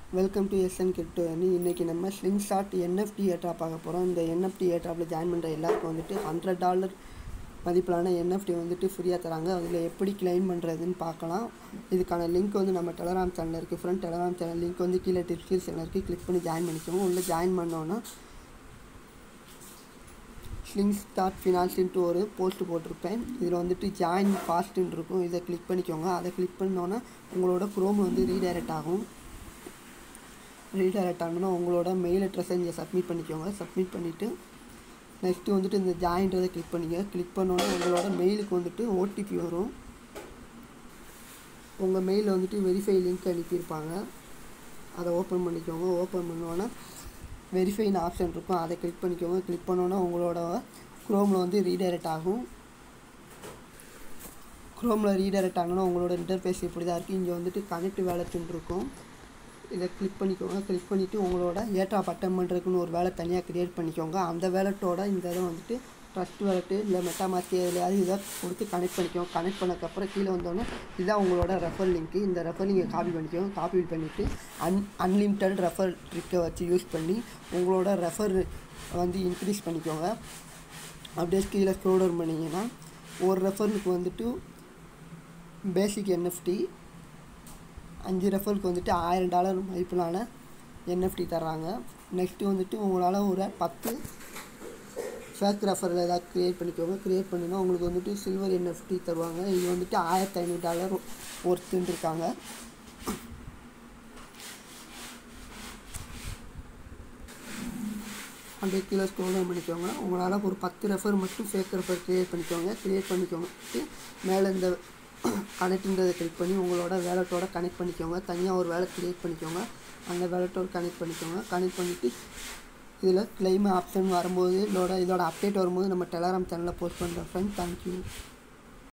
welcome to SN crypto இன்றைக்கி நம்ம sling shot NFT ஏட்ரா பார்க்க போகிறோம் இந்த என்எஃப்டி ஏட்ராப்பில் ஜாயின் பண்ணுற எல்லாருக்கும் வந்துட்டு ஹண்ட்ரட் டாலர் மதிப்பிலான என்எஃப்டி வந்துட்டு ஃப்ரீயாக தராங்க அதில் எப்படி கிளைம் பண்ணுறதுன்னு பார்க்கலாம் இதுக்கான லிங்க் வந்து நம்ம டெலகிராம் சேனலில் இருக்குது ஃப்ரெண்ட் டெலகிராம் சேனல் லிங்க் வந்து கீழே டிஸ்கிரிப்ஷனில் இருக்குது கிளிக் பண்ணி ஜாயின் பண்ணிக்கோங்க உள்ளே ஜாயின் பண்ணோன்னா ஸ்லிங் ஸ்டார்ட் ஃபினான்ஸ்ன்ட்டு ஒரு போஸ்ட் போட்டிருப்பேன் இதில் வந்துட்டு ஜாயின் ஃபாஸ்ட்டுன்னு இருக்கும் இதை கிளிக் பண்ணிக்கோங்க அதை கிளிக் பண்ணோன்னா உங்களோட க்ரோம் வந்து ரீடைரக்ட் ஆகும் ரீடைரக்ட் ஆகணும்னா உங்களோட மெயில் அட்ரஸை இங்கே சப்மிட் பண்ணிக்கோங்க சப்மிட் பண்ணிவிட்டு நெக்ஸ்ட்டு வந்துட்டு இந்த ஜாயின்றதை கிளிக் பண்ணிங்க கிளிக் பண்ணோன்னா உங்களோட மெயிலுக்கு வந்துட்டு ஓடிபி வரும் உங்கள் மெயிலில் வந்துட்டு வெரிஃபை லிங்க் அனுப்பியிருப்பாங்க அதை ஓப்பன் பண்ணிக்கோங்க ஓப்பன் பண்ணோன்னா வெரிஃபைன்னு ஆப்ஷன் இருக்கும் அதை கிளிக் பண்ணிக்கோங்க கிளிக் பண்ணோன்னா உங்களோட க்ரோமில் வந்து ரீடைரக்ட் ஆகும் க்ரோமில் ரீடைரக்ட் ஆகணும்னா உங்களோட இன்டர்ஃபேஸ் இப்படி தான் இருக்குது இங்கே வந்துட்டு கனெக்ட் வேலட்னு இருக்கும் இதை கிளிக் பண்ணிக்கோங்க கிளிக் பண்ணிவிட்டு உங்களோட ஏற்றா பட்டம் பண்ணுறதுக்குன்னு ஒரு வேலை தனியாக க்ரியேட் பண்ணிக்கோங்க அந்த வேலட்டோட இந்த இதை வந்துட்டு ட்ரஸ்ட் வேலட்டு இல்லை மெட்டாமாஸ்கி எதுலையாவது இதை கொடுத்து கனெக்ட் பண்ணிக்கோங்க கனெக்ட் பண்ணக்கப்புறம் கீழே வந்தோடனே இதுதான் உங்களோட ரெஃபர் லிங்க்கு இந்த ரெஃபர் லிங்கை காப்பி பண்ணிக்கோங்க காப்பி பண்ணிவிட்டு அன் அன்லிமிட்டட் ரெஃபர் ட்ரிக்கை வச்சு யூஸ் பண்ணி உங்களோட ரெஃபர் வந்து இன்க்ரீஸ் பண்ணிக்கோங்க அப்படியே கீழே ஸ்க்ரோல் டவுன் பண்ணிங்கன்னா ஒரு ரெஃபருக்கு வந்துட்டு பேசிக் என்எஃப்டி அஞ்சு ரெஃபருக்கு வந்துட்டு ஆயிரம் டாலர் மதிப்பிலான என்எஃப்டி தர்றாங்க நெக்ஸ்ட்டு வந்துட்டு உங்களால் ஒரு பத்து ஃபேக் ரெஃபரில் ஏதாவது க்ரியேட் பண்ணிக்கோங்க க்ரியேட் பண்ணினா உங்களுக்கு வந்துட்டு சில்வர் என்எஃப்டி தருவாங்க இது வந்துட்டு ஆயிரத்தி ஐநூறு டாலர் ஒர்த்துன்னு இருக்காங்க அப்படியே கீழே ஸ்க்ரோல் டவுன் பண்ணிக்கோங்க உங்களால் ஒரு பத்து ரெஃபர் மட்டும் ஃபேக் ரெஃபர் க்ரியேட் பண்ணிக்கோங்க க்ரியேட் பண்ணிக்கோங்க மேலே இந்த கனெக்ட்ன்றதை கிளிக் பண்ணி உங்களோட வேலட்டோட கனெக்ட் பண்ணிக்கோங்க தனியாக ஒரு வேலை க்ரியேட் பண்ணிக்கோங்க அந்த வேலட்டோட கனெக்ட் பண்ணிக்கோங்க கனெக்ட் பண்ணிவிட்டு இதில் கிளைம் ஆப்ஷன் வரும்போது இதோட இதோட அப்டேட் வரும்போது நம்ம டெலகிராம் சேனலில் போஸ்ட் பண்ணுறோம் ஃப்ரெண்ட் தேங்க்யூ